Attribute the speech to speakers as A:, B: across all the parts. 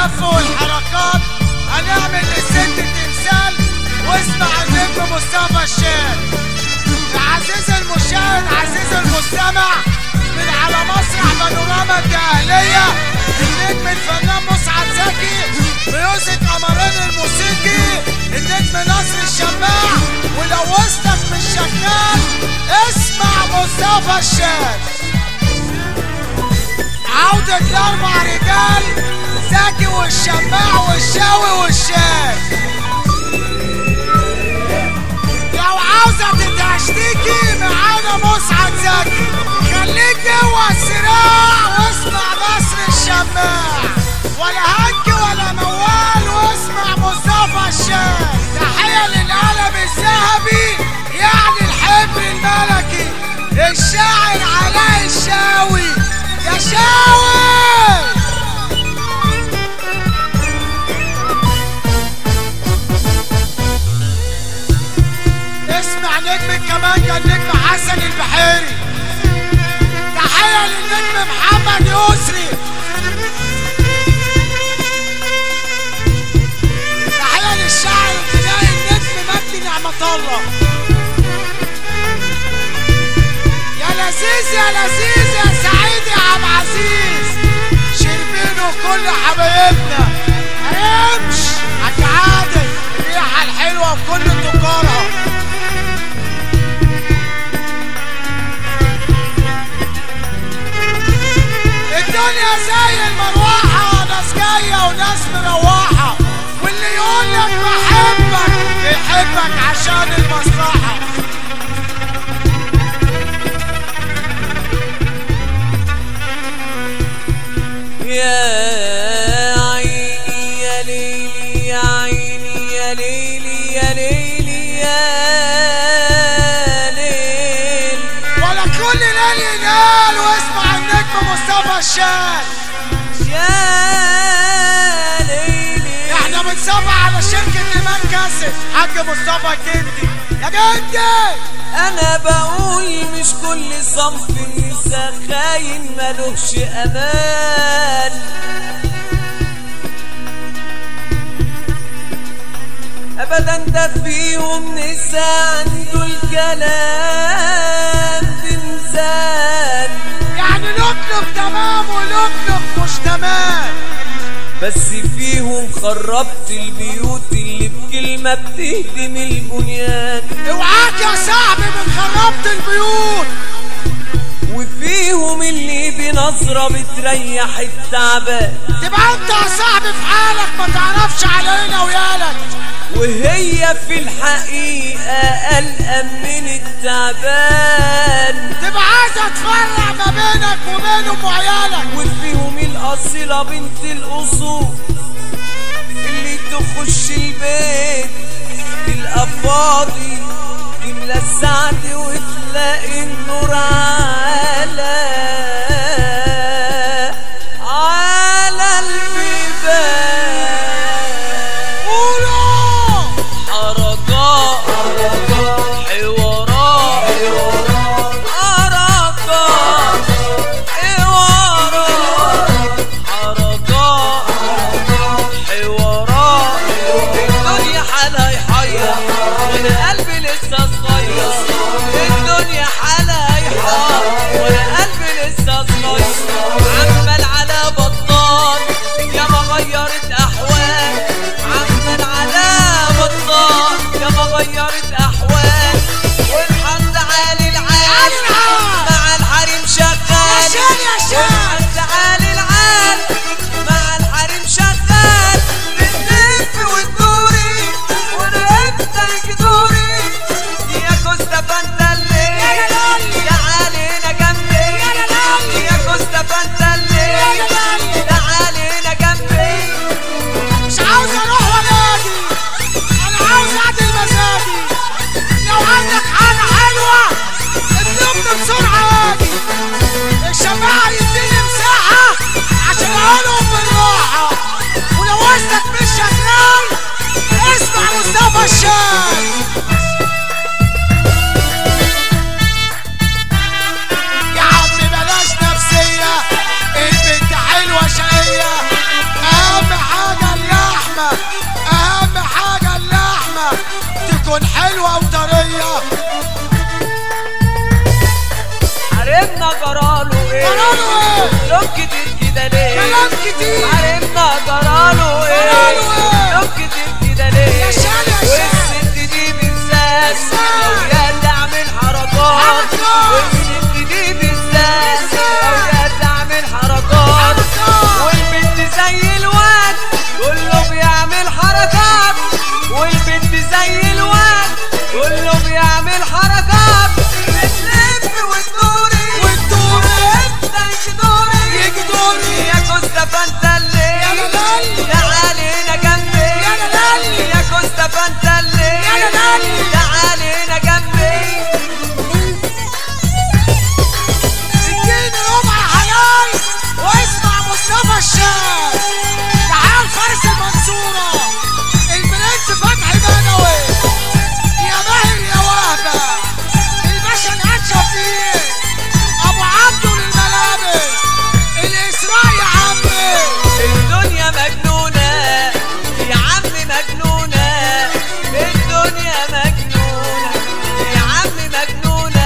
A: واللف والحركات هنعمل للست تمثال واسمع النجم مصطفى الشاذ يا عزيزي المشاهد عزيزي المستمع من على مسرح بانوراما الدقهلية النجم الفنان مسعد زكي ميوزك قمرين الموسيقي النجم نصر الشماع ولو وسطك مش شغال اسمع مصطفى الشاذ عودة الأربع رجال زكي والشماع والشاوي والشاذ لو عاوزة تتشتكي معانا مسعد زكي خليك جوه الصراع واسمع نصر الشماع ولا هنك ولا موال واسمع مصطفى الشاذ تحية للقلم الذهبي يعني الحبر الملكي الشاعر علاء الشاوي يا شاوي اسمع نجم الكمانجة النجم حسن البحيري تحية للنجم محمد يسري تحية للشاعر الغنائي النجم مجدي نعمة الله يا لذيذ يا لذيذ يا سعيد يا عبد العزيز شربين وكل حبايبنا امش حاج عادل الريحة الحلوة في كل تجارها الدنيا زي المروحة ناس جاية وناس مروحة واللي يقول لك بحبك بيحبك عشان المصلحة
B: يا عيني يا ليلي يا عيني يا ليلي يا ليلي يا ليل
A: ولا كل ليل ينال واسمع النجم مصطفى الشاذ
B: يا ليلي
A: احنا بنصفى على شركة ايمان كاسب حاج مصطفى جدي يا جدي
B: انا بقول مش كل صنف النساء خاين ملوش امان ابدا ده فيهم نساء عنده الكلام بميزان
A: يعني نطلب تمام ونطلب مش تمام
B: بس فيهم خربت البيوت اللي بكلمة بتهدم البنيان
A: اوعاك يا صاحبي من خربت البيوت
B: وفيهم اللي بنظرة بتريح التعبان
A: تبقى انت يا صاحبي في حالك ما تعرفش علينا ويالك
B: وهي في الحقيقة قلقان من التعبان
A: تبقى عايزة تفرع ما بينك وبينهم وعيالك
B: وفيهم الأصيلة بنت الأصول اللي تخش البيت تلقى فاضي تملى السعد وتلاقي النور على على البيبان
A: قولوا
B: حركات حوارات حركات حوارات حركات حوارات الدنيا حالها يحير وانا قلبي لسه صغير الدنيا حالها يحير وانا قلبي لسه صغير عمال على بطال يا ما غيرت احوال عمال على بطال يا ما غيرت احوال
A: تكون حلوة وطرية
B: حرمنا جراله ايه
A: جراله ايه؟
B: لوم كتير كده ليه
A: كلام كتير
B: حرمنا جراله ايه
A: جراله ايه؟
B: لوم كتير كده ليه
A: يا شال يا شال.
B: والست دي بالذات
A: بالذات.
B: لو يا تعمل حركات
A: حركات.
B: والست دي بالذات
A: بالذات.
B: لو يا تعمل حركات
A: حركات.
B: والبنت زي الواد كله بيعمل حركات والبنت زي الواد كله بيعمل حركات بتلف وتدوري
A: وتدوري.
B: انت يجدوري
A: يجدوري.
B: يا كوستا فانت اللي
A: يا لالي.
B: تعالي هنا جنبي
A: يا لالي.
B: يا كوستا فانت اللي
A: يا لالي.
B: تعالي هنا جنبي
A: اديني ربع حلال واسمع مصطفى الشاب تعال فارس المنصورة البرنس فتحي بدوي يا ماهر يا وهبة الباشا نهاد شفيق ابو عبده للملابس الاسراء يا عمي
B: الدنيا مجنونة يا عم مجنونة الدنيا مجنونة يا عم مجنونة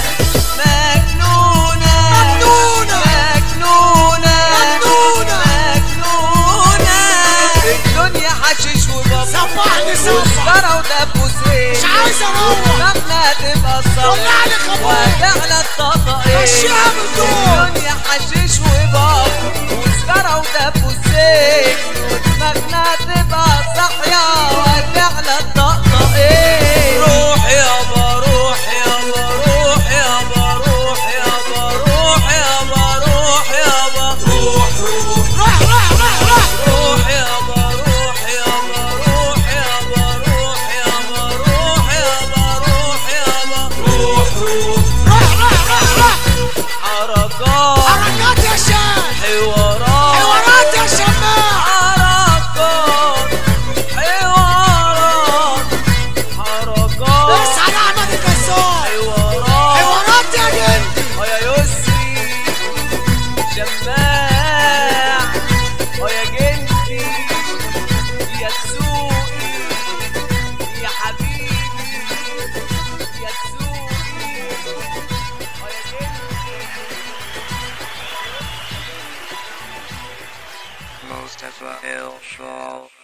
B: مجنونة
A: مجنونة.
B: مجنونة
A: مجنونة.
B: مجنونة الدنيا حشيش وبابا
A: صبحني صبح
B: وسكرة ودبوسين
A: مش عايز اروح
B: مبنى تبقى الصبح
A: ولع لي خمور
B: وهتعلى الطاقة ايه
A: مشيها بالدور.
B: الدنيا حشيش وباب وسكرة ودبوسين ودماغنا تبقى صاحية وهتعلى الطاقة ايه روح يابا روح يابا روح يابا روح يابا روح يابا روح يابا روح روح
A: روح روح روح روح
B: روح يابا روح يابا روح يابا روح يابا روح يابا روح يابا روح روح
A: روح روح روح روح
B: حركات
A: حركات يا شاب
B: حوارات
A: حوارات يا شماع
B: حركات حوارات حركات
A: اصحى احمد الجزار
B: حوارات
A: حوارات يا جندي
B: ويا يسري شماع ويا جنتي يا تسوقي يا حبيبي يا تسوقي ويا جنتي
C: Mustafa El Shaw.